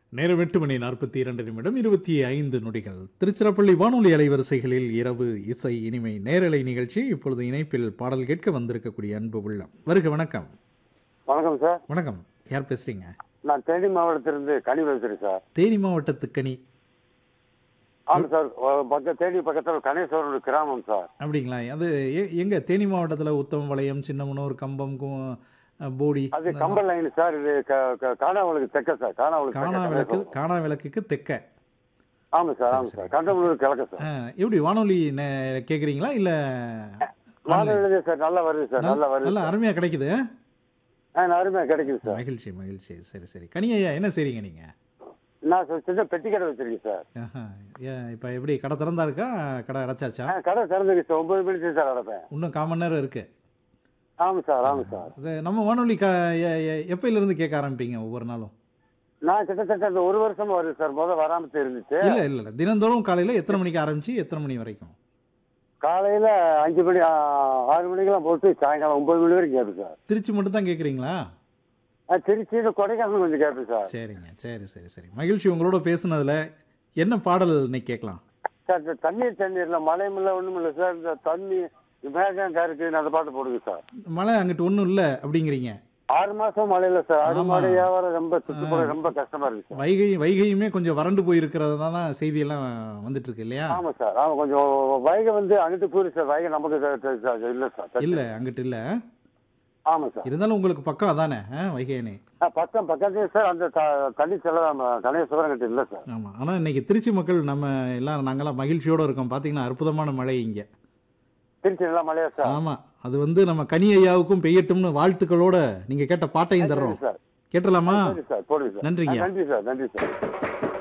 நேரம் எட்டு மணி நாற்பத்தி இரண்டு நிமிடம் இருபத்தி ஐந்து நொடிகள் திருச்சிராப்பள்ளி வானொலி அலைவரிசைகளில் இரவு இசை இனிமை நேரலை நிகழ்ச்சி இப்பொழுது இணைப்பில் பாடல் கேட்க வந்திருக்கக்கூடிய அன்பு உள்ளம் வருக வணக்கம் வணக்கம் சார் வணக்கம் யார் பேசுறீங்க நான் தேனி மாவட்டத்திலிருந்து கனி பேசுறேன் சார் தேனி மாவட்டத்து கனி ஆமாம் சார் அஹ் பக்கம் தேனி பக்கத்தில் கணேஸ்வரன் ஒரு கிராமம் சார் அப்படிங்களா அது எ- எங்க தேனி மாவட்டத்தில் உத்தம வளையம் சின்னமனூர் கம்பம் கு- போடி அது கம்பல் லைன் சார் இது க- க- காணாவளுக்கு தெக்க சார் காணாவளுக்கு காணா விளக்கு காணா விளக்குக்கு தெக்க ஆமாம் சார் ஆமாம் சார் கண்டமலூர் கிழக்கு சார் ஆ, எப்படி வானொலி நே- கேக்குறீங்களா இல்ல வானொலி சார் நல்லா வருது சார் நல்லா வருது நல்லா அருமையா கிடைக்குது ஆ நான் அருமையாக கிடைக்குது சார் மகிழ்ச்சி மகிழ்ச்சி சரி சரி கனியா என்ன செய்றீங்க நீங்க நான் சார் சின்ன பெட்டி கடை வச்சிருக்கேன் சார் ஆஹா. ஏன் இப்போ எப்படி கடை திறந்தா இருக்கா கடை அடைச்சாச்சா ஆ கடை திறந்துருக்கு சார் ஒன்பது மணிக்கு சார் அடைப்பேன் இன்னும் கால் மணி நேரம் இருக்கு ஆமாம் சார் ஆமாம் சார் அது நம்ம வானொலி க எ- எ- எப்பையில இருந்து கேட்க ஆரம்பிப்பீங்க ஒவ்வொரு நாளும் நான் கிட்டத்தட்ட அந்த ஒரு வருஷமா வருது சார் முதல் வராமல் இருந்துச்சு இல்ல இல்ல இல்ல தினந்தோறும் காலையில எத்தனை மணிக்கு ஆரம்பிச்சு எத்தனை மணி வரைக்கும் காலையில் அஞ்சு மணி ஆ, ஆறு மணிக்கெல்லாம் போட்டு சாயங்காலம் ஒன்பது மணி வரைக்கும் கேட்பேன் சார் திருச்சி மட்டும் தான் கேட்குறீங்களா ஆ, திருச்சியில் கொடைக்கானல் கொஞ்சம் கேட்பேன் சார் சரிங்க சரி சரி சரி மகிழ்ச்சி உங்களோட பேசுனதுல என்ன பாடல் இன்னைக்கு கேட்கலாம் சார் இந்த தண்ணீர் தண்ணீர்ல மழையும் இல்லை ஒன்றும் இல்லை சார் இந்த தண்ணி மேகம் கருக்கு அந்த பாட்டு போடுங்க சார் மழை அங்கிட்டு ஒன்றும் இல்லை அப்படிங்கிறீங்க ஆறு மாசம் மழை இல்லை சார் ஆடு ஆமா. மாடு வியாபாரம் ரொம்ப சுற்றுப்புற ரொம்ப கஷ்டமா இருக்கு சார் வைகை வைகையுமே கொஞ்சம் வறண்டு போயிருக்கிறதா தான் செய்தியெல்லாம் வந்துட்டு இருக்கு இல்லையா ஆமா சார் ஆமா கொஞ்சம் வைகை வந்து அங்கிட்டு போயிரு சார் வைகை நமக்கு தெ- தெ- தெ- இல்லை சார் இல்ல அங்கிட்டு இல்ல ஆமா சார் இருந்தாலும் உங்களுக்கு பக்கம் அதானே ஆ, வைகை அணை ஆ, பக்கம் பக்கத்துலேயே சார் அந்த த- தண்ணி செலவு நம்ம கணேஸ்வரம் கிட்ட இல்லை சார் ஆமாம் ஆனால் இன்னைக்கு திருச்சி மக்கள் நம்ம எல்லாம் நாங்கெல்லாம் மகிழ்ச்சியோடு இருக்கோம் பார்த்தீங்கன்னா அற்புதமான மழை இங்கே திருச்சி நல்லா மழையா சார் ஆமாம் அது வந்து நம்ம கனி ஐயாவுக்கும் பெய்யட்டும்னு வாழ்த்துக்களோட நீங்கள் கேட்ட பாட்டையும் தர்றோம் சரி சார் கேட்டலாமா சரி சார் போடுங்க சார் நன்றிங்க. ஆ, நன்றி சார் நன்றி சார்